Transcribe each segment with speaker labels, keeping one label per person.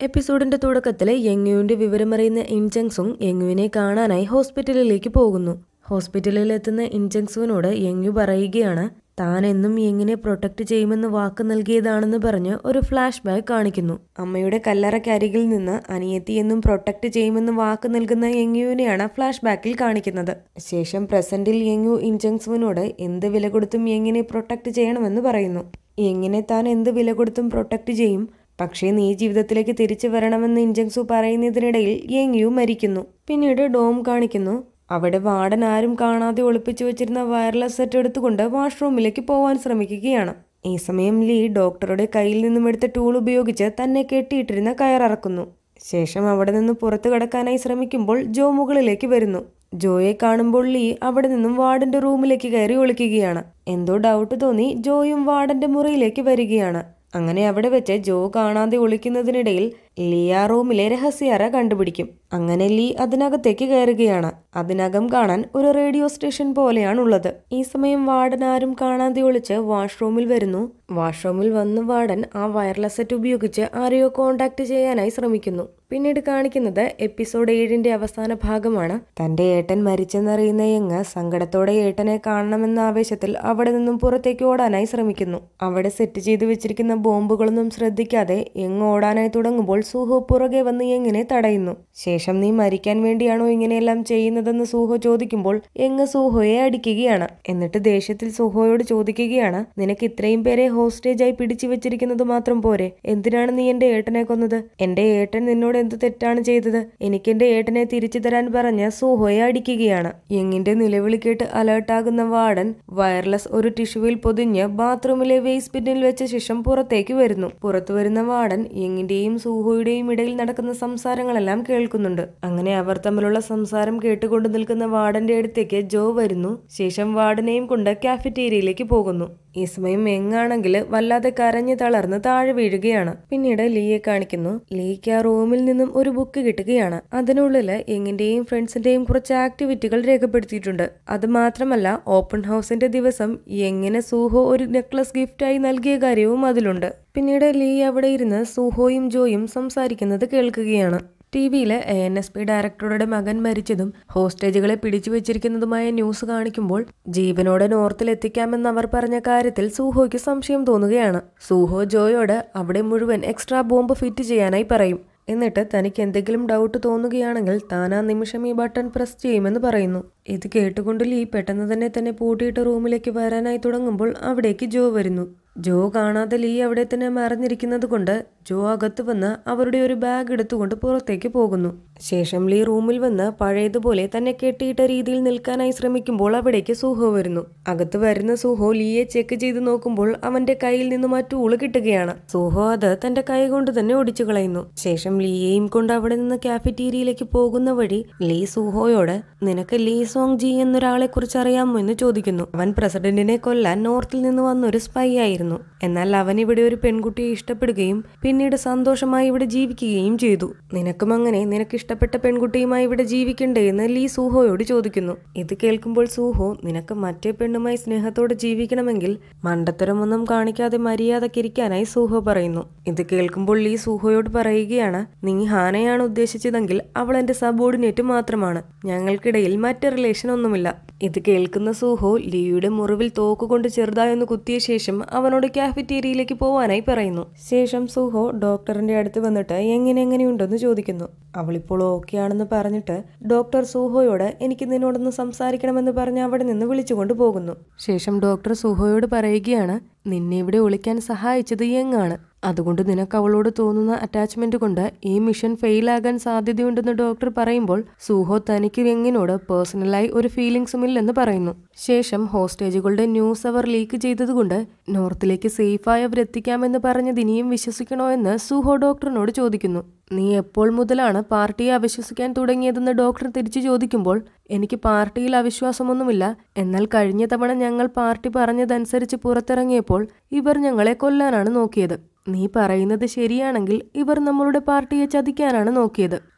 Speaker 1: എപ്പിസോഡിന്റെ തുടക്കത്തിൽ യെങ്ങുവിന്റെ വിവരമറിയുന്ന ഇൻജങ്സുങ് യെങ്ങുവിനെ കാണാനായി ഹോസ്പിറ്റലിലേക്ക് പോകുന്നു ഹോസ്പിറ്റലിൽ എത്തുന്ന ഇൻജങ്സുവിനോട് യെങ്ങു പറയുകയാണ് താൻ എന്നും യെങ്ങിനെ പ്രൊട്ടക്ട് ചെയ്യുമെന്ന് വാക്ക് നൽകിയതാണെന്ന് പറഞ്ഞ് ഒരു ഫ്ലാഷ് ബാക്ക് കാണിക്കുന്നു അമ്മയുടെ കല്ലറക്കരികിൽ നിന്ന് അനിയത്തി എന്നും പ്രൊട്ടക്ട് ചെയ്യുമെന്ന് വാക്ക് നൽകുന്ന യെങ്ങുവിനെയാണ് ഫ്ലാഷ് ബാക്കിൽ കാണിക്കുന്നത് ശേഷം പ്രസന്റിൽ യെങ്ങു ഇൻജങ്സുവിനോട് എന്ത് വില കൊടുത്തും യെങ്ങിനെ പ്രൊട്ടക്ട് ചെയ്യണമെന്ന് പറയുന്നു യെങ്ങിനെ താൻ എന്ത് വില കൊടുത്തും പ്രൊട്ടക്ട് ചെയ്യും പക്ഷേ നീ ജീവിതത്തിലേക്ക് തിരിച്ചു വരണമെന്ന് ഇൻജങ്സു പറയുന്നതിനിടയിൽ യെങ്ങിയു മരിക്കുന്നു പിന്നീട് ഡോം കാണിക്കുന്നു അവിടെ വാർഡൻ ആരും കാണാതെ ഒളിപ്പിച്ചു വെച്ചിരുന്ന വയർലെസ് സെറ്റ് എടുത്തുകൊണ്ട് വാഷ്റൂമിലേക്ക് പോവാൻ ശ്രമിക്കുകയാണ് ഈ സമയം ലീ ഡോക്ടറുടെ കയ്യിൽ നിന്നും എടുത്ത ടൂൾ ഉപയോഗിച്ച് തന്നെ കെട്ടിയിട്ടിരുന്ന കയറിറക്കുന്നു ശേഷം അവിടെ നിന്ന് പുറത്തു കടക്കാനായി ശ്രമിക്കുമ്പോൾ ജോ മുകളിലേക്ക് വരുന്നു ജോയെ കാണുമ്പോൾ ലീ അവിടെ നിന്നും വാർഡന്റെ റൂമിലേക്ക് കയറി ഒളിക്കുകയാണ് എന്തോ ഡൗട്ട് തോന്നി ജോയും വാർഡന്റെ മുറിയിലേക്ക് വരികയാണ് അങ്ങനെ അവിടെ വെച്ച് ജോ കാണാതെ ഒളിക്കുന്നതിനിടയിൽ ലീ ആ റൂമിലെ രഹസ്യറ കണ്ടുപിടിക്കും അങ്ങനെ ലീ അതിനകത്തേക്ക് കയറുകയാണ് അതിനകം കാണാൻ ഒരു റേഡിയോ സ്റ്റേഷൻ പോലെയാണുള്ളത് ഈ സമയം വാർഡൻ ആരും കാണാതെ ഒളിച്ച് വാഷ്റൂമിൽ വരുന്നു വാഷ്റൂമിൽ വന്ന് വാർഡൻ ആ വയർലെസ് സെറ്റ് ഉപയോഗിച്ച് ആരെയോ കോണ്ടാക്ട് ചെയ്യാനായി ശ്രമിക്കുന്നു പിന്നീട് കാണിക്കുന്നത് എപ്പിസോഡ് ഏഴിന്റെ അവസാന ഭാഗമാണ് തന്റെ ഏട്ടൻ മരിച്ചെന്നറിയുന്ന യങ് സങ്കടത്തോടെ ഏട്ടനെ കാണണമെന്ന ആവേശത്തിൽ അവിടെ നിന്നും പുറത്തേക്ക് ഓടാനായി ശ്രമിക്കുന്നു അവിടെ സെറ്റ് ചെയ്തു വെച്ചിരിക്കുന്ന ബോംബുകളൊന്നും ശ്രദ്ധിക്കാതെ യങ് ഓടാനായി തുടങ്ങുമ്പോൾ സൂഹോ പുറകെ വന്ന് യങ്ങിനെ തടയുന്നു ശേഷം നീ മരിക്കാൻ വേണ്ടിയാണോ ഇങ്ങനെയെല്ലാം ചെയ്യുന്നതെന്ന് സൂഹോ ചോദിക്കുമ്പോൾ യങ് സൂഹോയെ അടിക്കുകയാണ് എന്നിട്ട് ദേഷ്യത്തിൽ സൂഹോയോട് ചോദിക്കുകയാണ് നിനക്ക് ഇത്രയും പേരെ ഹോസ്റ്റേജായി പിടിച്ചു വെച്ചിരിക്കുന്നത് മാത്രം പോരെ എന്തിനാണ് നീ എന്റെ ഏട്ടനെ കൊന്നത് എന്റെ ഏട്ടൻ നിന്നോട് എന്ത് തെറ്റാണ് ചെയ്തത് എനിക്ക് എന്റെ ഏട്ടനെ തിരിച്ചു തരാൻ പറഞ്ഞ് സൂഹോയെ അടിക്കുകയാണ് യങ്ങിന്റെ നിലവിളി കേട്ട് അലേർട്ടാകുന്ന വാർഡൻ വയർലെസ് ഒരു ടിഷ്യൂവിൽ പൊതിഞ്ഞ് ബാത്റൂമിലെ വേസ്റ്റ് ബിന്നിൽ വെച്ച ശേഷം പുറത്തേക്ക് വരുന്നു പുറത്തു വരുന്ന വാർഡൻ യങ്ങിന്റെയും സൂഹോയുടെയും ഇടയിൽ നടക്കുന്ന സംസാരങ്ങളെല്ലാം കേൾക്കുന്നുണ്ട് അങ്ങനെ അവർ തമ്മിലുള്ള സംസാരം കേട്ടുകൊണ്ട് നിൽക്കുന്ന വാർഡന്റെ അടുത്തേക്ക് ജോ വരുന്നു ശേഷം വാർഡനെയും കൊണ്ട് കാഫറ്റേരിയയിലേക്ക് പോകുന്നു ഈ സമയം എങ്ങാണെങ്കിൽ വല്ലാതെ കരഞ്ഞു തളർന്ന് താഴെ വീഴുകയാണ് പിന്നീട് ലീയെ കാണിക്കുന്നു ലീക്ക് ആ റൂമിൽ നിന്നും ഒരു ബുക്ക് കിട്ടുകയാണ് അതിനുള്ളില് എങ്ങിന്റെയും ഫ്രണ്ട്സിന്റെയും കുറച്ച് ആക്ടിവിറ്റികൾ രേഖപ്പെടുത്തിയിട്ടുണ്ട് അത് മാത്രമല്ല ഓപ്പൺ ഹൗസിന്റെ ദിവസം എങ്ങനെ സൂഹോ ഒരു നെക്ലസ് ഗിഫ്റ്റായി നൽകിയ കാര്യവും അതിലുണ്ട് പിന്നീട് ലീ അവിടെ ഇരുന്ന് സൂഹോയും ജോയും സംസാരിക്കുന്നത് കേൾക്കുകയാണ് ടി വിയിൽ എ എൻ എസ് പി ഡയറക്ടറുടെ മകൻ മരിച്ചതും ഹോസ്റ്റേജുകളെ പിടിച്ചു വെച്ചിരിക്കുന്നതുമായ ന്യൂസ് കാണിക്കുമ്പോൾ ജീവനോടെ നോർത്തിൽ എത്തിക്കാമെന്ന് അവർ പറഞ്ഞ കാര്യത്തിൽ സൂഹോയ്ക്ക് സംശയം തോന്നുകയാണ് സൂഹോ ജോയോട് അവിടെ മുഴുവൻ എക്സ്ട്രാ ബോംബ് ഫിറ്റ് ചെയ്യാനായി പറയും എന്നിട്ട് തനിക്ക് എന്തെങ്കിലും ഡൗട്ട് തോന്നുകയാണെങ്കിൽ താൻ ആ നിമിഷം ഈ ബട്ടൺ പ്രസ് ചെയ്യുമെന്ന് പറയുന്നു ഇത് കേട്ടുകൊണ്ട് ലീ പെട്ടെന്ന് തന്നെ തന്നെ പൂട്ടിയിട്ട് റൂമിലേക്ക് വരാനായി തുടങ്ങുമ്പോൾ അവിടേക്ക് ജോ വരുന്നു ജോ കാണാതെ ലീ അവിടെ തന്നെ മറഞ്ഞിരിക്കുന്നത് കൊണ്ട് ജോ അകത്ത് വന്ന് അവരുടെ ഒരു ബാഗ് എടുത്തുകൊണ്ട് പുറത്തേക്ക് പോകുന്നു ശേഷം ലീ റൂമിൽ വന്ന് പഴയതുപോലെ തന്നെ കെട്ടിയിട്ട രീതിയിൽ നിൽക്കാനായി ശ്രമിക്കുമ്പോൾ അവിടേക്ക് സൂഹോ വരുന്നു അകത്ത് വരുന്ന സൂഹോ ലീയെ ചെക്ക് ചെയ്ത് നോക്കുമ്പോൾ അവന്റെ കയ്യിൽ നിന്നും ആ ടൂള് കിട്ടുകയാണ് സൂഹോ അത് തന്റെ കൈ കൊണ്ട് തന്നെ ഒടിച്ചു കളയുന്നു ശേഷം ലീയെയും കൊണ്ട് അവിടെ നിന്ന് കാഫറ്റീരിയയിലേക്ക് പോകുന്ന വഴി ലീ സൂഹോയോട് നിനക്ക് ലീ സോങ് ജി എന്നൊരാളെ കുറിച്ച് അറിയാമോ എന്ന് ചോദിക്കുന്നു അവൻ പ്രസിഡന്റിനെ കൊല്ലാൻ നോർത്തിൽ നിന്ന് വന്ന ഒരു സ്പൈ ആയിരുന്നു എന്നാൽ അവൻ ഇവിടെ ഒരു പെൺകുട്ടിയെ ഇഷ്ടപ്പെടുകയും പിന്നീട് സന്തോഷമായി ഇവിടെ ജീവിക്കുകയും ചെയ്തു നിനക്കും അങ്ങനെ നിനക്ക് ഇഷ്ടപ്പെട്ട പെൺകുട്ടിയുമായി ഇവിടെ ജീവിക്കണ്ടേ എന്ന് ലീ സൂഹോയോട് ചോദിക്കുന്നു ഇത് കേൾക്കുമ്പോൾ സൂഹോ നിനക്ക് മറ്റേ പെണ്ണുമായി സ്നേഹത്തോടെ ജീവിക്കണമെങ്കിൽ മണ്ടത്തരമൊന്നും കാണിക്കാതെ മര്യാദക്കിരിക്കാനായി സൂഹോ പറയുന്നു ഇത് കേൾക്കുമ്പോൾ ലീ സൂഹോയോട് പറയുകയാണ് നീ ഹാനയാണ് ഉദ്ദേശിച്ചതെങ്കിൽ അവൾ എന്റെ സബോർഡിനേറ്റ് മാത്രമാണ് ഞങ്ങൾക്കിടയിൽ മറ്റ് റിലേഷൻ ഒന്നുമില്ല ഇത് കേൾക്കുന്ന സൂഹോ ലീയുടെ മുറിവിൽ തോക്കുകൊണ്ട് ചെറുതായൊന്ന് കുത്തിയ ശേഷം അവനോട് കാഫറ്റേരിയയിലേക്ക് പോവാനായി പറയുന്നു ശേഷം സൂഹോ ഡോക്ടറിന്റെ അടുത്ത് വന്നിട്ട് എങ്ങനെ എങ്ങനെയുണ്ടെന്ന് ചോദിക്കുന്നു അവളിപ്പോൾ ഓക്കെ ആണെന്ന് പറഞ്ഞിട്ട് ഡോക്ടർ സൂഹോയോട് എനിക്ക് നിന്നോടൊന്ന് സംസാരിക്കണമെന്ന് പറഞ്ഞ് അവിടെ നിന്ന് വിളിച്ചുകൊണ്ട് പോകുന്നു ശേഷം ഡോക്ടർ സൂഹോയോട് പറയുകയാണ് നിന്നെ ഇവിടെ ഒളിക്കാൻ സഹായിച്ചത് യങ്ങാണ് അതുകൊണ്ട് നിനക്ക് അവളോട് തോന്നുന്ന അറ്റാച്ച്മെന്റ് കൊണ്ട് ഈ മിഷൻ ഫെയിലാകാൻ സാധ്യതയുണ്ടെന്ന് ഡോക്ടർ പറയുമ്പോൾ സൂഹോ തനിക്ക് യങ്ങിനോട് പേഴ്സണലായി ഒരു ഫീലിംഗ്സും ഇല്ലെന്ന് പറയുന്നു ശേഷം ഹോസ്റ്റേജുകളുടെ ന്യൂസ് അവർ ലീക്ക് ചെയ്തതുകൊണ്ട് നോർത്തിലേക്ക് സേഫായി അവരെത്തിക്കാമെന്ന് പറഞ്ഞത് ഇനിയും വിശ്വസിക്കണോ എന്ന് സൂഹോ ഡോക്ടറിനോട് ചോദിക്കുന്നു നീ എപ്പോൾ മുതലാണ് പാർട്ടിയെ അവിശ്വസിക്കാൻ തുടങ്ങിയതെന്ന് ഡോക്ടർ തിരിച്ചു ചോദിക്കുമ്പോൾ എനിക്ക് പാർട്ടിയിൽ അവിശ്വാസമൊന്നുമില്ല എന്നാൽ കഴിഞ്ഞ തവണ ഞങ്ങൾ പാർട്ടി പറഞ്ഞതനുസരിച്ച് പുറത്തിറങ്ങിയപ്പോൾ ഇവർ ഞങ്ങളെ കൊല്ലാനാണ് നോക്കിയത് നീ പറയുന്നത് ശരിയാണെങ്കിൽ ഇവർ നമ്മളുടെ പാർട്ടിയെ ചതിക്കാനാണ് നോക്കിയത്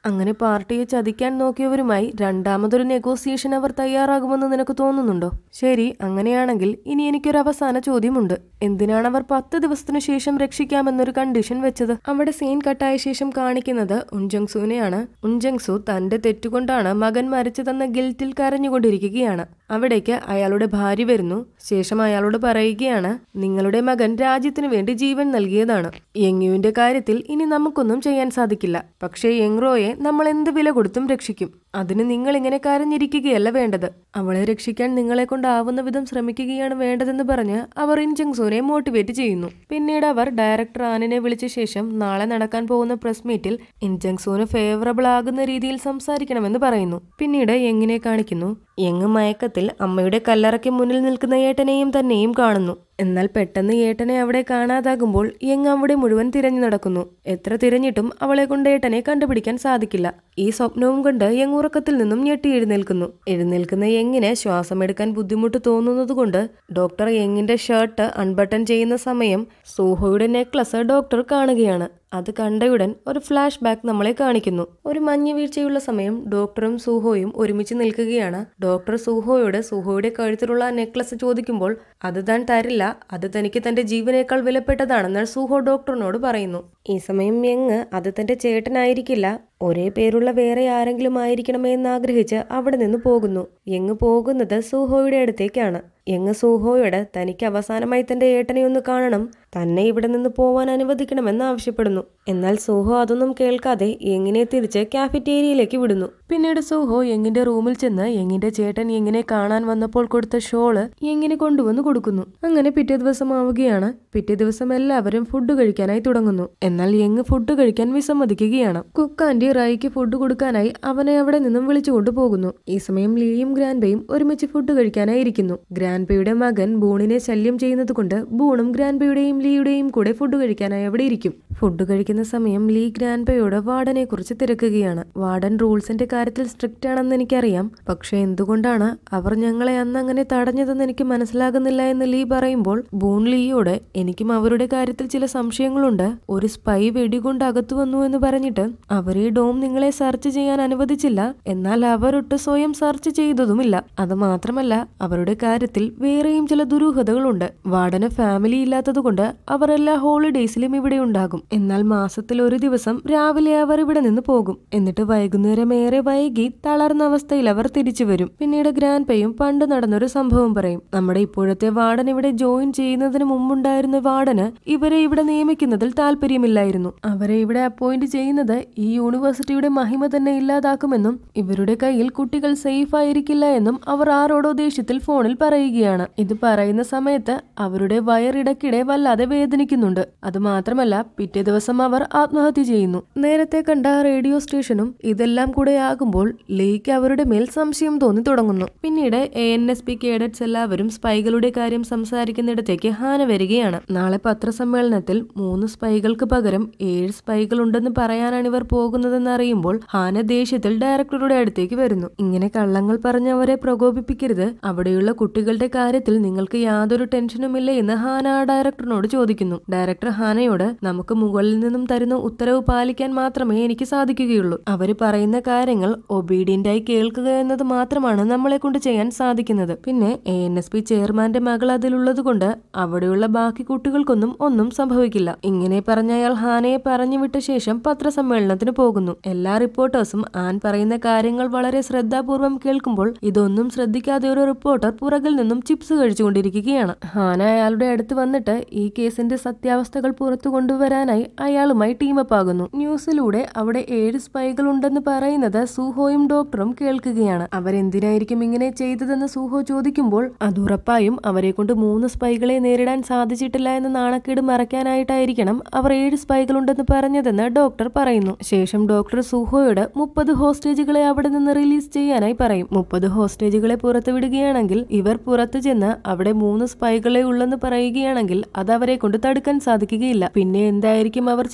Speaker 1: അങ്ങനെ പാർട്ടിയെ ചതിക്കാൻ നോക്കിയവരുമായി രണ്ടാമതൊരു നെഗോസിയേഷൻ അവർ തയ്യാറാകുമെന്ന് നിനക്ക് തോന്നുന്നുണ്ടോ ശരി അങ്ങനെയാണെങ്കിൽ ഇനി എനിക്കൊരു അവസാന ചോദ്യമുണ്ട് എന്തിനാണ് അവർ പത്ത് ദിവസത്തിനു ശേഷം രക്ഷിക്കാമെന്നൊരു കണ്ടീഷൻ വെച്ചത് അവിടെ സീൻ കട്ടായ ശേഷം കാണിക്കുന്നത് ഉൻജങ്സുവിനെയാണ് ഉൻജങ്സു തന്റെ തെറ്റുകൊണ്ടാണ് മകൻ മരിച്ചതെന്ന ഗിൽറ്റിൽ കരഞ്ഞുകൊണ്ടിരിക്കുകയാണ് അവിടേക്ക് അയാളുടെ ഭാര്യ വരുന്നു ശേഷം അയാളോട് പറയുകയാണ് നിങ്ങളുടെ മകൻ രാജ്യത്തിനു വേണ്ടി ജീവൻ നൽകിയതാണ് യങ്യുവിന്റെ കാര്യത്തിൽ ഇനി നമുക്കൊന്നും ചെയ്യാൻ സാധിക്കില്ല പക്ഷേ യങ്റോയെ നമ്മൾ എന്ത് വില കൊടുത്തും രക്ഷിക്കും അതിന് നിങ്ങൾ ഇങ്ങനെ കരഞ്ഞിരിക്കുകയല്ല വേണ്ടത് അവളെ രക്ഷിക്കാൻ നിങ്ങളെ കൊണ്ടാവുന്ന വിധം ശ്രമിക്കുകയാണ് വേണ്ടതെന്ന് പറഞ്ഞ് അവർ ഇൻജങ്സൂനെ മോട്ടിവേറ്റ് ചെയ്യുന്നു പിന്നീട് അവർ ഡയറക്ടർ ആനിനെ വിളിച്ച ശേഷം നാളെ നടക്കാൻ പോകുന്ന പ്രസ് മീറ്റിൽ ഇൻജങ്സൂന് ഫേവറബിൾ ആകുന്ന രീതിയിൽ സംസാരിക്കണമെന്ന് പറയുന്നു പിന്നീട് യങ്ങിനെ കാണിക്കുന്നു യങ് മയക്കത്തിൽ അമ്മയുടെ കല്ലറയ്ക്ക് മുന്നിൽ നിൽക്കുന്ന ഏട്ടനെയും തന്നെയും കാണുന്നു എന്നാൽ പെട്ടെന്ന് ഏട്ടനെ അവിടെ കാണാതാകുമ്പോൾ യങ് അവിടെ മുഴുവൻ തിരഞ്ഞു നടക്കുന്നു എത്ര തിരഞ്ഞിട്ടും അവളെ കൊണ്ട് ഏട്ടനെ കണ്ടുപിടിക്കാൻ സാധിക്കില്ല ഈ സ്വപ്നവും കൊണ്ട് യങ് ഉറക്കത്തിൽ നിന്നും ഞെട്ടി എഴുന്നേൽക്കുന്നു എഴുന്നേൽക്കുന്ന യങ്ങിന് ശ്വാസമെടുക്കാൻ ബുദ്ധിമുട്ട് തോന്നുന്നതുകൊണ്ട് ഡോക്ടർ യങ്ങിന്റെ ഷർട്ട് അൺബട്ടൺ ചെയ്യുന്ന സമയം സൂഹോയുടെ നെക്ലസ് ഡോക്ടർ കാണുകയാണ് അത് കണ്ടയുടൻ ഒരു ഫ്ലാഷ് ബാക്ക് നമ്മളെ കാണിക്കുന്നു ഒരു മഞ്ഞ് വീഴ്ചയുള്ള സമയം ഡോക്ടറും സൂഹോയും ഒരുമിച്ച് നിൽക്കുകയാണ് ഡോക്ടർ സൂഹോയോട് സൂഹോയുടെ കഴുത്തിലുള്ള നെക്ലസ് ചോദിക്കുമ്പോൾ അത് താൻ തരില്ല അത് തനിക്ക് തന്റെ ജീവനേക്കാൾ വിലപ്പെട്ടതാണെന്ന് സൂഹോ ഡോക്ടറിനോട് പറയുന്നു ഈ സമയം യങ് അത് തന്റെ ചേട്ടനായിരിക്കില്ല ഒരേ പേരുള്ള വേറെ ആരെങ്കിലും ആയിരിക്കണമേ എന്ന് ആഗ്രഹിച്ച് അവിടെ നിന്ന് പോകുന്നു യങ് പോകുന്നത് സൂഹോയുടെ അടുത്തേക്കാണ് യങ് സൂഹോയോട് തനിക്ക് അവസാനമായി തന്റെ ഏട്ടനെ ഒന്ന് കാണണം തന്നെ ഇവിടെ നിന്ന് പോവാൻ അനുവദിക്കണമെന്ന് ആവശ്യപ്പെടുന്നു എന്നാൽ സൂഹോ അതൊന്നും കേൾക്കാതെ യങ്ങിനെ തിരിച്ച് കാഫറ്റേരിയയിലേക്ക് വിടുന്നു പിന്നീട് സൂഹോ യങ്ങിന്റെ റൂമിൽ ചെന്ന് യങ്ങിന്റെ ചേട്ടൻ യങ്ങിനെ കാണാൻ വന്നപ്പോൾ കൊടുത്ത ഷോള് യങ്ങിന് കൊണ്ടുവന്ന് കൊടുക്കുന്നു അങ്ങനെ പിറ്റേ ദിവസം ആവുകയാണ് പിറ്റേ ദിവസം എല്ലാവരും ഫുഡ് കഴിക്കാനായി തുടങ്ങുന്നു എന്നാൽ യങ് ഫുഡ് കഴിക്കാൻ വിസമ്മതിക്കുകയാണ് കുക്കാൻഡി റൈക്ക് ഫുഡ് കൊടുക്കാനായി അവനെ അവിടെ നിന്നും വിളിച്ചുകൊണ്ടു പോകുന്നു ഈ സമയം ലീയും ഗ്രാൻബയും ഒരുമിച്ച് ഫുഡ് കഴിക്കാനായി ഇരിക്കുന്നു ഗ്രാൻബയുടെ മകൻ ബൂണിനെ ശല്യം ചെയ്യുന്നത് കൊണ്ട് ബൂണും ഗ്രാൻബയുടെയും ലീയുടെയും കൂടെ ഫുഡ് കഴിക്കാനായി അവിടെ ഇരിക്കും ഫുഡ് കഴിക്കുന്ന സമയം ലീ ഗ്രാൻബയോട് വാർഡനെ കുറിച്ച് തിരക്കുകയാണ് വാർഡൻ റൂൾസിന്റെ കാര്യത്തിൽ സ്ട്രിക്റ്റ് ആണെന്ന് എനിക്കറിയാം പക്ഷെ എന്തുകൊണ്ടാണ് അവർ ഞങ്ങളെ അന്ന് അങ്ങനെ തടഞ്ഞതെന്ന് എനിക്ക് മനസ്സിലാകുന്നില്ല എന്ന് ലീ പറയുമ്പോൾ ബൂൺ ലീയോട് എനിക്കും അവരുടെ കാര്യത്തിൽ ചില സംശയങ്ങളുണ്ട് ഒരു സ്പൈ വെടികൊണ്ട് അകത്തു വന്നു എന്ന് പറഞ്ഞിട്ട് അവർ ഈ ഡോം നിങ്ങളെ സെർച്ച് ചെയ്യാൻ അനുവദിച്ചില്ല എന്നാൽ അവരൊട്ട് സ്വയം സെർച്ച് ചെയ്തതുമില്ല അത് മാത്രമല്ല അവരുടെ കാര്യത്തിൽ വേറെയും ചില ദുരൂഹതകളുണ്ട് വാർഡന് ഫാമിലി ഇല്ലാത്തതുകൊണ്ട് അവർ എല്ലാ ഹോളിഡേയ്സിലും ഇവിടെ ഉണ്ടാകും എന്നാൽ മാസത്തിൽ ഒരു ദിവസം രാവിലെ അവർ ഇവിടെ നിന്ന് പോകും എന്നിട്ട് വൈകുന്നേരം ഏറെ വൈകി തളർന്ന അവസ്ഥയിൽ അവർ തിരിച്ചു വരും പിന്നീട് ഗ്രാൻഡ് പേയും പണ്ട് നടന്നൊരു സംഭവം പറയും നമ്മുടെ ഇപ്പോഴത്തെ വാർഡൻ ഇവിടെ ജോയിൻ ചെയ്യുന്നതിന് മുമ്പുണ്ടായിരുന്ന വാർഡന് ഇവരെ ഇവിടെ നിയമിക്കുന്നതിൽ താല്പര്യമില്ലായിരുന്നു അവരെ ഇവിടെ അപ്പോയിന്റ് ചെയ്യുന്നത് ഈ യൂണിവേഴ്സിറ്റിയുടെ മഹിമ തന്നെ ഇല്ലാതാക്കുമെന്നും ഇവരുടെ കയ്യിൽ കുട്ടികൾ സേഫ് ആയിരിക്കില്ല എന്നും അവർ ആരോടോ ദേഷ്യത്തിൽ ഫോണിൽ പറയുകയാണ് ഇത് പറയുന്ന സമയത്ത് അവരുടെ വയറിടക്കിടെ വല്ലാതെ വേദനിക്കുന്നുണ്ട് അത് മാത്രമല്ല പിറ്റേ ദിവസം അവർ ആത്മഹത്യ ചെയ്യുന്നു നേരത്തെ കണ്ട റേഡിയോ സ്റ്റേഷനും ഇതെല്ലാം കൂടെ ആകുമ്പോൾ ലേക്ക് അവരുടെ മേൽ സംശയം തോന്നി തുടങ്ങുന്നു പിന്നീട് A N S P cadets എല്ലാവരും സ്പൈകളുടെ കാര്യം സംസാരിക്കുന്നിടത്തേക്ക് ഹാന വരികയാണ് നാളെ പത്രസമ്മേളനത്തിൽ മൂന്ന് സ്പൈകൾക്ക് പകരം ഏഴ് സ്പൈകൾ ഉണ്ടെന്ന് പറയാനാണ് ഇവർ പോകുന്നതെന്ന് അറിയുമ്പോൾ ഹാന ദേഷ്യത്തിൽ ഡയറക്ടറുടെ അടുത്തേക്ക് വരുന്നു ഇങ്ങനെ കള്ളങ്ങൾ പറഞ്ഞ് അവരെ പ്രകോപിപ്പിക്കരുത് അവിടെയുള്ള കുട്ടികളുടെ കാര്യത്തിൽ നിങ്ങൾക്ക് യാതൊരു ടെൻഷനുമില്ല എന്ന് ഹാന ആ ഡയറക്ടറിനോട് ചോദിക്കുന്നു ഡയറക്ടർ ഹാനയോട് നമുക്ക് മുകളിൽ നിന്നും തരുന്ന ഉത്തരവ് പാലിക്കാൻ മാത്രമേ എനിക്ക് സാധിക്കുകയുള്ളൂ അവര് പറയുന്ന കാര്യങ്ങൾ ഒബീഡിയന്റ് ആയി കേൾക്കുക എന്നത് മാത്രമാണ് നമ്മളെ കൊണ്ട് ചെയ്യാൻ സാധിക്കുന്നത് പിന്നെ എ എൻ എസ് പി ചെയർമാന്റെ മകൾ അതിലുള്ളത് കൊണ്ട് അവിടെയുള്ള ബാക്കി കുട്ടികൾക്കൊന്നും ഒന്നും സംഭവിക്കില്ല ഇങ്ങനെ പറഞ്ഞ അയാൾ ഹാനയെ പറഞ്ഞു വിട്ട ശേഷം പത്രസമ്മേളനത്തിന് പോകുന്നു എല്ലാ റിപ്പോർട്ടേഴ്സും ആൻ പറയുന്ന കാര്യങ്ങൾ വളരെ ശ്രദ്ധാപൂർവം കേൾക്കുമ്പോൾ ഇതൊന്നും ശ്രദ്ധിക്കാതെ ഒരു റിപ്പോർട്ടർ പുറകിൽ നിന്നും ചിപ്സ് കഴിച്ചുകൊണ്ടിരിക്കുകയാണ് ഹാന അയാളുടെ അടുത്ത് വന്നിട്ട് ഈ കേസിന്റെ സത്യാവസ്ഥകൾ പുറത്തു കൊണ്ടുവരാനായി അയാളുമായി ടീമപ്പ് ആകുന്നു ന്യൂസിലൂടെ അവിടെ ഏഴ് സ്പൈകൾ ഉണ്ടെന്ന് പറയുന്നത് സൂഹോയും ഡോക്ടറും കേൾക്കുകയാണ് അവരെന്തിനായിരിക്കും ഇങ്ങനെ ചെയ്തതെന്ന് സൂഹോ ചോദിക്കുമ്പോൾ അത് ഉറപ്പായും അവരെ കൊണ്ട് മൂന്ന് സ്പൈകളെ നേരിടാൻ സാധിച്ചിട്ടില്ല എന്ന നാണക്കേട് മറയ്ക്കാനായിട്ടായിരിക്കണം അവർ ഏഴ് സ്പൈകൾ ഉണ്ടെന്ന് പറഞ്ഞതെന്ന് ഡോക്ടർ പറയുന്നു ശേഷം ഡോക്ടർ സൂഹോയോട് മുപ്പത് ഹോസ്റ്റേജുകളെ അവിടെ നിന്ന് റിലീസ് ചെയ്യാനായി പറയും മുപ്പത് ഹോസ്റ്റേജുകളെ പുറത്തുവിടുകയാണെങ്കിൽ ഇവർ പുറത്തു ചെന്ന് അവിടെ മൂന്ന് സ്പൈകളെ ഉള്ളെന്ന് പറയുകയാണെങ്കിൽ അത് അവരെ കൊണ്ട് തടുക്കാൻ സാധിക്കുകയില്ല പിന്നെ എന്തായിരിക്കും അവർ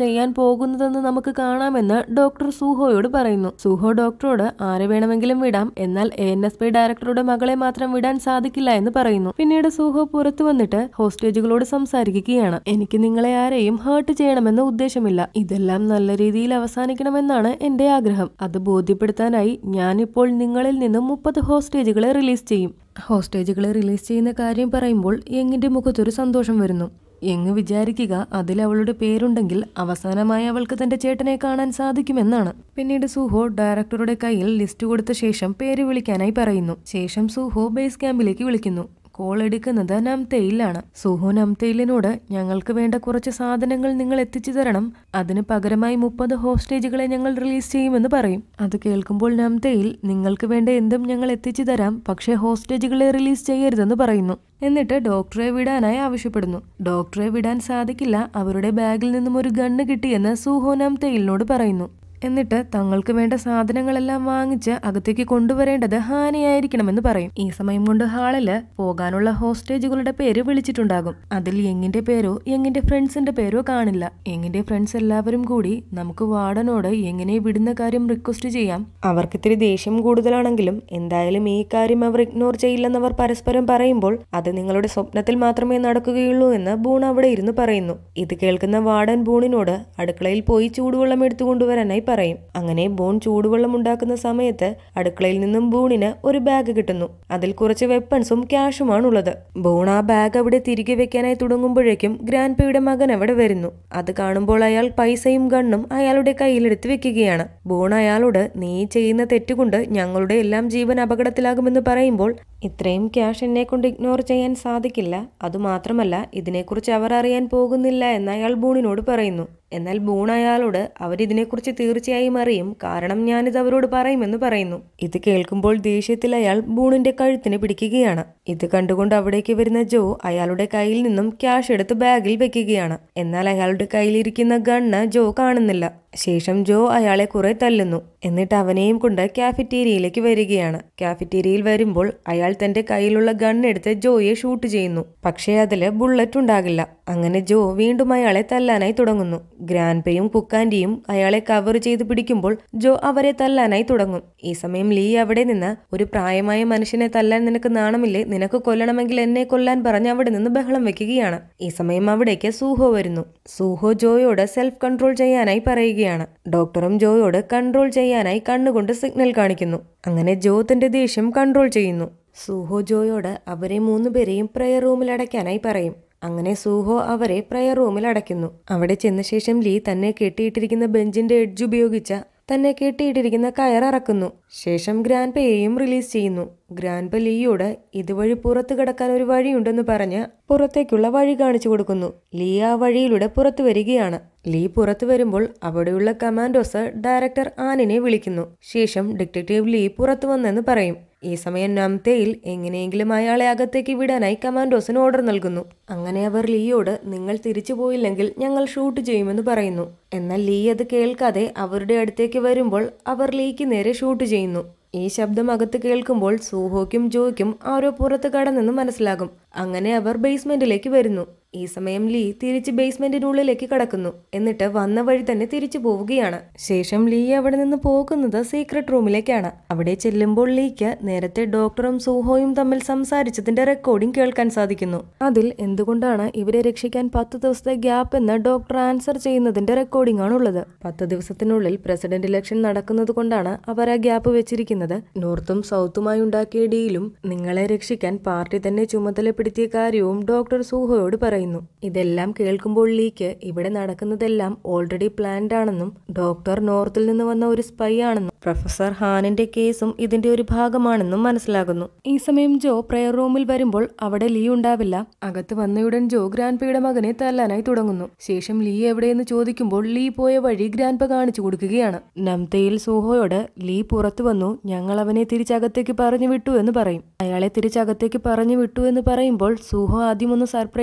Speaker 1: ചെയ്യാൻ പോകുന്നതെന്ന് നമുക്ക് കാണാമെന്ന് ഡോക്ടർ സൂഹോയോട് പറയുന്നു സൂഹോ ഡോക്ടറോട് ആരെ വേണമെങ്കിലും വിടാം എന്നാൽ എ എൻ എസ് പി ഡയറക്ടറുടെ മകളെ മാത്രം വിടാൻ സാധിക്കില്ല എന്ന് പറയുന്നു പിന്നീട് സൂഹോ പുറത്തു വന്നിട്ട് ഹോസ്റ്റേജുകളോട് സംസാരിക്കുകയാണ് എനിക്ക് നിങ്ങളെ ആരെയും ഹേർട്ട് ചെയ്യണമെന്ന ഉദ്ദേശമില്ല ഇതെല്ലാം നല്ല രീതിയിൽ അവസാനിക്കണമെന്നാണ് എന്റെ ആഗ്രഹം അത് ബോധ്യപ്പെടുത്താനായി ഞാനിപ്പോൾ നിങ്ങളിൽ നിന്ന് മുപ്പത് ഹോസ്റ്റേജുകളെ റിലീസ് ചെയ്യും ഹോസ്റ്റേജുകളെ റിലീസ് ചെയ്യുന്ന കാര്യം പറയുമ്പോൾ യങ്ങിന്റെ മുഖത്തൊരു സന്തോഷം വരുന്നു യങ് വിചാരിക്കുക അതിൽ അവളുടെ പേരുണ്ടെങ്കിൽ അവസാനമായി അവൾക്ക് തന്റെ ചേട്ടനെ കാണാൻ സാധിക്കുമെന്നാണ് പിന്നീട് സുഹോ ഡയറക്ടറുടെ കയ്യിൽ ലിസ്റ്റ് കൊടുത്ത ശേഷം പേര് വിളിക്കാനായി പറയുന്നു ശേഷം സുഹോ ബേസ് ക്യാമ്പിലേക്ക് വിളിക്കുന്നു കോൾ എടുക്കുന്നത് നംതയിലാണ് സുഹു നംതയിലിനോട് ഞങ്ങൾക്ക് വേണ്ട കുറച്ച് സാധനങ്ങൾ നിങ്ങൾ എത്തിച്ചു തരണം അതിന് പകരമായി മുപ്പത് ഹോസ്റ്റേജുകളെ ഞങ്ങൾ റിലീസ് ചെയ്യുമെന്ന് പറയും അത് കേൾക്കുമ്പോൾ നംതയിൽ നിങ്ങൾക്ക് വേണ്ട എന്തും ഞങ്ങൾ എത്തിച്ചു തരാം പക്ഷേ ഹോസ്റ്റേജുകളെ റിലീസ് ചെയ്യരുതെന്ന് പറയുന്നു എന്നിട്ട് ഡോക്ടറെ വിടാനായി ആവശ്യപ്പെടുന്നു ഡോക്ടറെ വിടാൻ സാധിക്കില്ല അവരുടെ ബാഗിൽ നിന്നും ഒരു ഗണ്ണ് കിട്ടിയെന്ന് സുഹോ നംതയിലിനോട് പറയുന്നു എന്നിട്ട് തങ്ങൾക്ക് വേണ്ട സാധനങ്ങളെല്ലാം വാങ്ങിച്ച് അകത്തേക്ക് കൊണ്ടുവരേണ്ടത് ഹാനിയായിരിക്കണമെന്ന് പറയും ഈ സമയം കൊണ്ട് ഹാളില് പോകാനുള്ള ഹോസ്റ്റേജുകളുടെ പേര് വിളിച്ചിട്ടുണ്ടാകും അതിൽ യങ്ങിന്റെ പേരോ യങ്ങിന്റെ ഫ്രണ്ട്സിന്റെ പേരോ കാണില്ല യങ്ങിന്റെ ഫ്രണ്ട്സ് എല്ലാവരും കൂടി നമുക്ക് വാർഡനോട് എങ്ങനെ വിടുന്ന കാര്യം റിക്വസ്റ്റ് ചെയ്യാം അവർക്ക് ഇത്തിരി ദേഷ്യം കൂടുതലാണെങ്കിലും എന്തായാലും ഈ കാര്യം അവർ ഇഗ്നോർ ചെയ്യില്ലെന്ന് അവർ പരസ്പരം പറയുമ്പോൾ അത് നിങ്ങളുടെ സ്വപ്നത്തിൽ മാത്രമേ നടക്കുകയുള്ളൂ എന്ന് ബൂൺ അവിടെ ഇരുന്ന് പറയുന്നു ഇത് കേൾക്കുന്ന വാർഡൻ ബൂണിനോട് അടുക്കളയിൽ പോയി ചൂടുവെള്ളം എടുത്തു കൊണ്ടുവരാനായി പറയും അങ്ങനെ ബൂൺ ചൂടുവെള്ളം ഉണ്ടാക്കുന്ന സമയത്ത് അടുക്കളയിൽ നിന്നും ബൂണിന് ഒരു ബാഗ് കിട്ടുന്നു അതിൽ കുറച്ച് വെപ്പൺസും ക്യാഷുമാണുള്ളത് ബൂൺ ആ ബാഗ് അവിടെ തിരികെ വെക്കാനായി തുടങ്ങുമ്പോഴേക്കും ഗ്രാൻഡ്പയുടെ മകൻ അവിടെ വരുന്നു അത് കാണുമ്പോൾ അയാൾ പൈസയും ഗണ്ണും അയാളുടെ കയ്യിലെടുത്ത് വെക്കുകയാണ് ബൂൺ അയാളോട് നീ ചെയ്യുന്ന തെറ്റുകൊണ്ട് ഞങ്ങളുടെ എല്ലാം ജീവൻ അപകടത്തിലാകുമെന്ന് പറയുമ്പോൾ ഇത്രയും ക്യാഷ് എന്നെ കൊണ്ട് ഇഗ്നോർ ചെയ്യാൻ സാധിക്കില്ല അതുമാത്രമല്ല ഇതിനെക്കുറിച്ച് അവർ അറിയാൻ പോകുന്നില്ല എന്ന് അയാൾ ബൂണിനോട് പറയുന്നു എന്നാൽ ബൂൺ അയാളോട് അവരിതിനെക്കുറിച്ച് തീർച്ചയായും അറിയും കാരണം ഞാനിത് അവരോട് പറയുമെന്ന് പറയുന്നു ഇത് കേൾക്കുമ്പോൾ ദേഷ്യത്തിൽ അയാൾ ബൂണിന്റെ കഴുത്തിന് പിടിക്കുകയാണ് ഇത് കണ്ടുകൊണ്ട് അവിടേക്ക് വരുന്ന ജോ അയാളുടെ കയ്യിൽ നിന്നും ക്യാഷ് എടുത്ത് ബാഗിൽ വെക്കുകയാണ് എന്നാൽ അയാളുടെ കയ്യിലിരിക്കുന്ന ഗണ്ണ് ജോ കാണുന്നില്ല ശേഷം ജോ അയാളെ കുറെ തല്ലുന്നു എന്നിട്ട് അവനെയും കൊണ്ട് കാഫറ്റീരിയയിലേക്ക് വരികയാണ് കാഫറ്റീരിയയിൽ വരുമ്പോൾ അയാൾ തന്റെ കയ്യിലുള്ള ഗണ്ണെടുത്ത് ജോയെ ഷൂട്ട് ചെയ്യുന്നു പക്ഷേ അതില് ബുള്ളറ്റ് ഉണ്ടാകില്ല അങ്ങനെ ജോ വീണ്ടും അയാളെ തല്ലാനായി തുടങ്ങുന്നു ഗ്രാൻപയും കുക്കാൻഡിയും അയാളെ കവർ ചെയ്ത് പിടിക്കുമ്പോൾ ജോ അവരെ തല്ലാനായി തുടങ്ങും ഈ സമയം ലീ അവിടെ നിന്ന് ഒരു പ്രായമായ മനുഷ്യനെ തല്ലാൻ നിനക്ക് നാണമില്ലേ നിനക്ക് കൊല്ലണമെങ്കിൽ എന്നെ കൊല്ലാൻ പറഞ്ഞ് അവിടെ നിന്ന് ബഹളം വെക്കുകയാണ് ഈ സമയം അവിടേക്ക് സൂഹോ വരുന്നു സൂഹോ ജോയോട് സെൽഫ് കൺട്രോൾ ചെയ്യാനായി പറയുകയാണ് ഡോക്ടറും ജോയോട് കൺട്രോൾ ചെയ്യാനായി കണ്ണുകൊണ്ട് സിഗ്നൽ കാണിക്കുന്നു അങ്ങനെ ജോ തന്റെ ദേഷ്യം കൺട്രോൾ ചെയ്യുന്നു സൂഹോ ജോയോട് അവരെ മൂന്നുപേരെയും പ്രയർ റൂമിൽ അടയ്ക്കാനായി പറയും അങ്ങനെ സൂഹോ അവരെ പ്രയർ റൂമിൽ അടയ്ക്കുന്നു അവിടെ ചെന്ന ശേഷം ലീ തന്നെ കെട്ടിയിട്ടിരിക്കുന്ന ബെഞ്ചിന്റെ എഡ്ജ് ഉപയോഗിച്ച തന്നെ കെട്ടിയിട്ടിരിക്കുന്ന കയർ ഇറക്കുന്നു ശേഷം ഗ്രാൻപയെയും റിലീസ് ചെയ്യുന്നു ഗ്രാൻപ ലീയോട് ഇതുവഴി പുറത്തു കടക്കാൻ ഒരു വഴിയുണ്ടെന്ന് പറഞ്ഞ് പുറത്തേക്കുള്ള വഴി കാണിച്ചു കൊടുക്കുന്നു ലീ ആ വഴിയിലൂടെ പുറത്തു വരികയാണ് ലീ പുറത്തു വരുമ്പോൾ അവിടെയുള്ള കമാൻഡോസ് ഡയറക്ടർ ആനിനെ വിളിക്കുന്നു ശേഷം ഡിറ്റക്റ്റീവ് ലീ പുറത്തു വന്നെന്ന് പറയും ഈ സമയം നംതയിൽ എങ്ങനെയെങ്കിലും അയാളെ അകത്തേക്ക് വിടാനായി കമാൻഡോസിന് ഓർഡർ നൽകുന്നു അങ്ങനെ അവർ ലീയോട് നിങ്ങൾ തിരിച്ചു പോയില്ലെങ്കിൽ ഞങ്ങൾ ഷൂട്ട് ചെയ്യുമെന്ന് പറയുന്നു എന്നാൽ ലീ അത് കേൾക്കാതെ അവരുടെ അടുത്തേക്ക് വരുമ്പോൾ അവർ ലീക്ക് നേരെ ഷൂട്ട് ചെയ്യുന്നു ഈ ശബ്ദം അകത്ത് കേൾക്കുമ്പോൾ സൂഹോയ്ക്കും ജോയ്ക്കും ആരോ പുറത്ത് കടന്നെന്ന് മനസ്സിലാകും അങ്ങനെ അവർ ബേസ്മെന്റിലേക്ക് വരുന്നു ഈ സമയം ലീ തിരിച്ച് ബേസ്മെന്റിനുള്ളിലേക്ക് കടക്കുന്നു എന്നിട്ട് വന്ന വഴി തന്നെ തിരിച്ചു പോവുകയാണ് ശേഷം ലീ അവിടെ നിന്ന് പോകുന്നത് സീക്രട്ട് റൂമിലേക്കാണ് അവിടെ ചെല്ലുമ്പോൾ ലീക്ക് നേരത്തെ ഡോക്ടറും സൂഹോയും തമ്മിൽ സംസാരിച്ചതിന്റെ റെക്കോർഡിംഗ് കേൾക്കാൻ സാധിക്കുന്നു അതിൽ എന്തുകൊണ്ടാണ് ഇവരെ രക്ഷിക്കാൻ പത്ത് ദിവസത്തെ ഗ്യാപ്പ് എന്ന് ഡോക്ടർ ആൻസർ ചെയ്യുന്നതിന്റെ റെക്കോർഡിംഗ് ആണുള്ളത് പത്ത് ദിവസത്തിനുള്ളിൽ പ്രസിഡന്റ് ഇലക്ഷൻ നടക്കുന്നത് കൊണ്ടാണ് അവർ ആ ഗ്യാപ്പ് വെച്ചിരിക്കുന്നത് നോർത്തും സൗത്തുമായി ഉണ്ടാക്കിയ ഡീലും നിങ്ങളെ രക്ഷിക്കാൻ പാർട്ടി തന്നെ ചുമതലപ്പെടുത്തിയ കാര്യവും ഡോക്ടർ സൂഹോയോട് പറയുന്നു ഇതെല്ലാം കേൾക്കുമ്പോൾ ലീക്ക് ഇവിടെ നടക്കുന്നതെല്ലാം ഓൾറെഡി പ്ലാൻഡ് ആണെന്നും ഡോക്ടർ നോർത്തിൽ നിന്ന് വന്ന ഒരു സ്പൈ ആണെന്നും പ്രൊഫസർ ഹാനിന്റെ കേസും ഇതിന്റെ ഒരു ഭാഗമാണെന്നും മനസ്സിലാകുന്നു ഈ സമയം ജോ പ്രയർ റൂമിൽ വരുമ്പോൾ അവിടെ ലീ ഉണ്ടാവില്ല അകത്ത് വന്നയുടൻ ജോ ഗ്രാൻപയുടെ മകനെ തല്ലാനായി തുടങ്ങുന്നു ശേഷം ലീ എവിടെയെന്ന് ചോദിക്കുമ്പോൾ ലീ പോയ വഴി ഗ്രാൻപ കാണിച്ചു കൊടുക്കുകയാണ് നംതയിൽ സൂഹോയോട് ലീ പുറത്തു വന്നു ഞങ്ങൾ അവനെ തിരിച്ചകത്തേക്ക് പറഞ്ഞു വിട്ടു എന്ന് പറയും അയാളെ തിരിച്ചകത്തേക്ക് പറഞ്ഞു വിട്ടു എന്ന് പറയുമ്പോൾ സൂഹോ ആദ്യം ഒന്ന് സർപ്രൈസ്ഡ് ആകുന്നു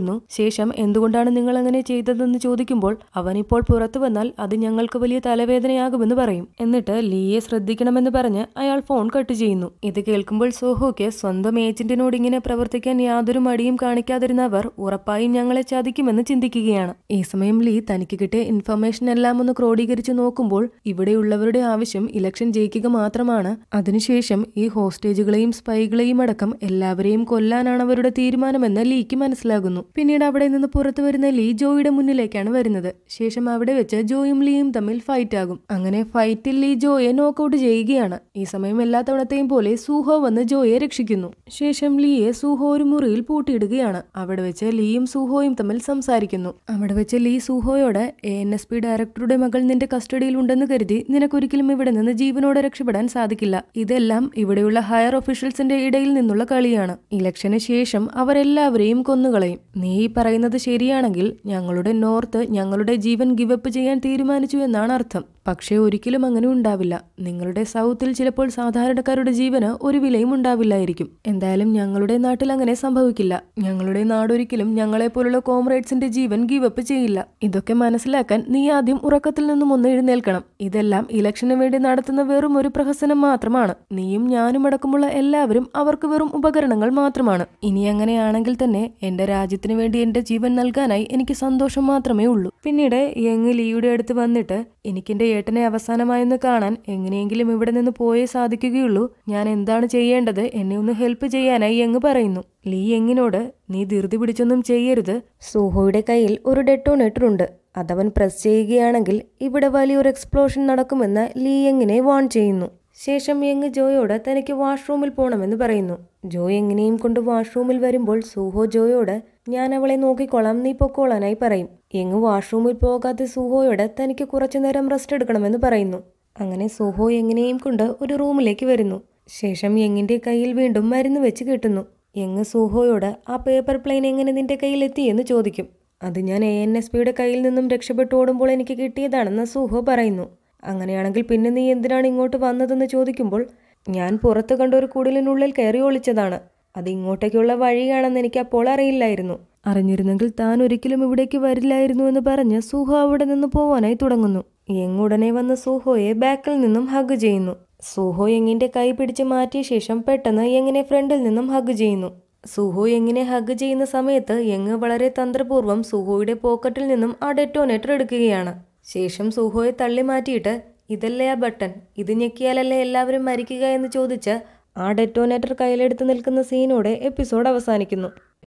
Speaker 1: ചോദിക്കുന്നു ശേഷം എന്തുകൊണ്ടാണ് നിങ്ങൾ അങ്ങനെ ചെയ്തതെന്ന് ചോദിക്കുമ്പോൾ അവൻ ഇപ്പോൾ പുറത്തു വന്നാൽ അത് ഞങ്ങൾക്ക് വലിയ തലവേദനയാകുമെന്ന് പറയും എന്നിട്ട് ലീയെ ശ്രദ്ധിക്കണമെന്ന് പറഞ്ഞ് അയാൾ ഫോൺ കട്ട് ചെയ്യുന്നു ഇത് കേൾക്കുമ്പോൾ സോഹോയ്ക്ക് സ്വന്തം ഏജന്റിനോട് ഇങ്ങനെ പ്രവർത്തിക്കാൻ യാതൊരു മടിയും കാണിക്കാതിരുന്ന അവർ ഉറപ്പായും ഞങ്ങളെ ചതിക്കുമെന്ന് ചിന്തിക്കുകയാണ് ഈ സമയം ലീ തനിക്ക് കിട്ടിയ ഇൻഫർമേഷൻ എല്ലാം ഒന്ന് ക്രോഡീകരിച്ച് നോക്കുമ്പോൾ ഇവിടെയുള്ളവരുടെ ആവശ്യം ഇലക്ഷൻ ജയിക്കുക മാത്രമാണ് അതിനുശേഷം ഈ ഹോസ്റ്റേജുകളെയും സ്പൈകളെയും അടക്കം എല്ലാവരെയും കൊല്ലാനാണ് അവരുടെ തീരുമാനമെന്ന് ലീക്ക് മനസ്സിലാകുന്നു പിന്നീട് അവിടെ നിന്ന് പുറത്തു വരുന്ന ലീ ജോയിയുടെ മുന്നിലേക്കാണ് വരുന്നത് ശേഷം അവിടെ വെച്ച് ജോയും ലീയും തമ്മിൽ ഫൈറ്റ് ആകും അങ്ങനെ ഫൈറ്റിൽ ലീ ജോയെ നോക്കൌട്ട് ചെയ്യുകയാണ് ഈ സമയം എല്ലാ തവണത്തെയും പോലെ സൂഹോ വന്ന് ജോയെ രക്ഷിക്കുന്നു ശേഷം ലീയെ സൂഹോ ഒരു മുറിയിൽ പൂട്ടിയിടുകയാണ് അവിടെ വെച്ച് ലീയും സൂഹോയും തമ്മിൽ സംസാരിക്കുന്നു അവിടെ വെച്ച് ലീ സൂഹോയോട് എ എൻ എസ് പി ഡയറക്ടറുടെ മകൾ നിന്റെ കസ്റ്റഡിയിൽ ഉണ്ടെന്ന് കരുതി നിനക്കൊരിക്കലും ഇവിടെ നിന്ന് ജീവനോടെ രക്ഷപ്പെടാൻ സാധിക്കില്ല ഇതെല്ലാം ഇവിടെയുള്ള ഹയർ ഒഫീഷ്യൽസിന്റെ ഇടയിൽ നിന്നുള്ള കളിയാണ് ഇലക്ഷന് ശേഷം അവരെല്ലാവരെയും കൊന്നുകളയും നീ ഈ പറയുന്നത് ശരിയാണെങ്കിൽ ഞങ്ങളുടെ നോർത്ത് ഞങ്ങളുടെ ജീവൻ ഗിവപ്പ് ചെയ്യാൻ തീരുമാനിച്ചു എന്നാണ് അർത്ഥം പക്ഷേ ഒരിക്കലും അങ്ങനെ ഉണ്ടാവില്ല നിങ്ങളുടെ സൗത്തിൽ ചിലപ്പോൾ സാധാരണക്കാരുടെ ജീവന് ഒരു വിലയും ഉണ്ടാവില്ലായിരിക്കും എന്തായാലും ഞങ്ങളുടെ നാട്ടിൽ അങ്ങനെ സംഭവിക്കില്ല ഞങ്ങളുടെ നാടൊരിക്കലും ഞങ്ങളെപ്പോലുള്ള കോമ്രേഡ്സിന്റെ ജീവൻ ഗിവപ്പ് ചെയ്യില്ല ഇതൊക്കെ മനസ്സിലാക്കാൻ നീ ആദ്യം ഉറക്കത്തിൽ നിന്നും ഒന്ന് എഴുന്നേൽക്കണം ഇതെല്ലാം ഇലക്ഷന് വേണ്ടി നടത്തുന്ന വെറും ഒരു പ്രഹസനം മാത്രമാണ് നീയും ഞാനും അടക്കമുള്ള എല്ലാവരും അവർക്ക് വെറും ഉപകരണങ്ങൾ മാത്രമാണ് ഇനി അങ്ങനെയാണെങ്കിൽ തന്നെ എന്റെ രാജ്യത്തിന് വേണ്ടി എന്റെ ജീവൻ നൽകാനായി എനിക്ക് സന്തോഷം മാത്രമേ ഉള്ളൂ പിന്നീട് യങ് ലീയുടെ അടുത്ത് വന്നിട്ട് എനിക്കെന്റെ ഏട്ടനെ അവസാനമായൊന്ന് കാണാൻ എങ്ങനെയെങ്കിലും ഇവിടെ നിന്ന് പോയേ സാധിക്കുകയുള്ളൂ ഞാൻ എന്താണ് ചെയ്യേണ്ടത് എന്നെ ഒന്ന് ഹെൽപ്പ് ചെയ്യാനായി യങ് പറയുന്നു ലീ യങ്ങിനോട് നീ ധൃതി പിടിച്ചൊന്നും ചെയ്യരുത് സൂഹോയുടെ കയ്യിൽ ഒരു ഡെറ്റോണേറ്റർ ഉണ്ട് അതവൻ പ്രസ് ചെയ്യുകയാണെങ്കിൽ ഇവിടെ വലിയൊരു എക്സ്പ്ലോഷൻ നടക്കുമെന്ന് ലീ യങ്ങിനെ വാൺ ചെയ്യുന്നു ശേഷം യങ് ജോയോട് തനിക്ക് വാഷ്റൂമിൽ പോകണമെന്ന് പറയുന്നു ജോ എങ്ങനെയും കൊണ്ട് വാഷ്റൂമിൽ വരുമ്പോൾ സൂഹോ ജോയോട് ഞാൻ അവളെ നോക്കിക്കോളാം നീ പൊക്കോളാനായി പറയും യങ് വാഷ്റൂമിൽ പോകാത്ത സൂഹോയോട് തനിക്ക് കുറച്ചു നേരം റെസ്റ്റ് എടുക്കണമെന്ന് പറയുന്നു അങ്ങനെ സൂഹോ എങ്ങനെയും കൊണ്ട് ഒരു റൂമിലേക്ക് വരുന്നു ശേഷം യങ്ങിന്റെ കയ്യിൽ വീണ്ടും മരുന്ന് വെച്ച് കിട്ടുന്നു യങ് സൂഹോയോട് ആ പേപ്പർ പ്ലെയിൻ എങ്ങനെ നിന്റെ കയ്യിൽ എത്തിയെന്ന് ചോദിക്കും അത് ഞാൻ എ എൻ എസ് പിയുടെ കയ്യിൽ നിന്നും രക്ഷപ്പെട്ടു ഓടുമ്പോൾ എനിക്ക് കിട്ടിയതാണെന്ന് സൂഹോ പറയുന്നു അങ്ങനെയാണെങ്കിൽ പിന്നെ നീ എന്തിനാണ് ഇങ്ങോട്ട് വന്നതെന്ന് ചോദിക്കുമ്പോൾ ഞാൻ പുറത്ത് കണ്ട ഒരു കുടിലിനുള്ളിൽ കയറി ഒളിച്ചതാണ് അത് ഇങ്ങോട്ടേക്കുള്ള വഴിയാണെന്ന് എനിക്ക് അപ്പോൾ അറിയില്ലായിരുന്നു അറിഞ്ഞിരുന്നെങ്കിൽ താൻ ഒരിക്കലും ഇവിടേക്ക് വരില്ലായിരുന്നു എന്ന് പറഞ്ഞ് സൂഹോ അവിടെ നിന്ന് പോവാനായി തുടങ്ങുന്നു യങ് ഉടനെ വന്ന് സൂഹോയെ ബാക്കിൽ നിന്നും ഹഗ് ചെയ്യുന്നു സൂഹോ യങ്ങിന്റെ കൈ പിടിച്ച് മാറ്റിയ ശേഷം പെട്ടെന്ന് യങ്ങിനെ ഫ്രണ്ടിൽ നിന്നും ഹഗ് ചെയ്യുന്നു സുഹോ യങ്ങിനെ ഹഗ് ചെയ്യുന്ന സമയത്ത് യങ് വളരെ തന്ത്രപൂർവ്വം സുഹോയുടെ പോക്കറ്റിൽ നിന്നും ആ ഡെറ്റോനേറ്റർ എടുക്കുകയാണ് ശേഷം സുഹോയെ തള്ളി മാറ്റിയിട്ട് ഇതല്ലേ ആ ബട്ടൺ ഇത് ഞെക്കിയാലല്ലേ എല്ലാവരും മരിക്കുക എന്ന് ചോദിച്ച് ആ ഡെറ്റോനേറ്റർ കയ്യിലെടുത്ത് നിൽക്കുന്ന സീനോടെ എപ്പിസോഡ് അവസാനിക്കുന്നു